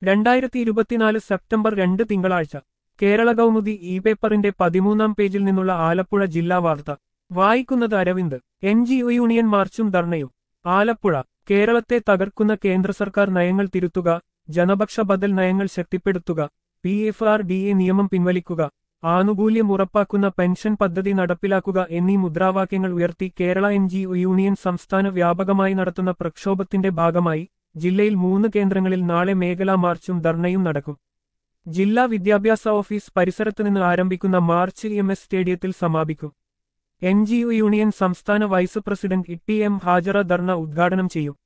രണ്ടായിരത്തി ഇരുപത്തിനാല് സെപ്റ്റംബർ രണ്ട് തിങ്കളാഴ്ച കേരള കൗമുദി ഇ പേപ്പറിന്റെ പതിമൂന്നാം പേജിൽ നിന്നുള്ള ആലപ്പുഴ ജില്ലാ വാർത്ത വായിക്കുന്നത് Aravind N G O union മാർച്ചും ധർണയും ആലപ്പുഴ കേരളത്തെ തകർക്കുന്ന കേന്ദ്ര സർക്കാർ നയങ്ങൾ തിരുത്തുക ജനപക്ഷ ബദൽ നയങ്ങൾ ശക്തിപ്പെടുത്തുക P F R D A നിയമം പിൻവലിക്കുക ആനുകൂല്യം ഉറപ്പാക്കുന്ന പെൻഷൻ പദ്ധതി നടപ്പിലാക്കുക എന്നീ മുദ്രാവാക്യങ്ങൾ ഉയർത്തി Kerala N G O union സംസ്ഥാന വ്യാപകമായി നടത്തുന്ന പ്രക്ഷോഭത്തിന്റെ ഭാഗമായി ജില്ലയിൽ മൂന്ന് കേന്ദ്രങ്ങളിൽ നാളെ മേഖലാ മാർച്ചും ധർണയും നടക്കും ജില്ലാ വിദ്യാഭ്യാസ ഓഫീസ് പരിസരത്ത് നിന്ന് ആരംഭിക്കുന്ന മാർച്ച് എം എസ് സ്റ്റേഡിയത്തിൽ സമാപിക്കും എൻ ജി ഒ യൂണിയൻ സംസ്ഥാന vice president E T M Hajara ധർണ ഉദ്ഘാടനം ചെയ്യും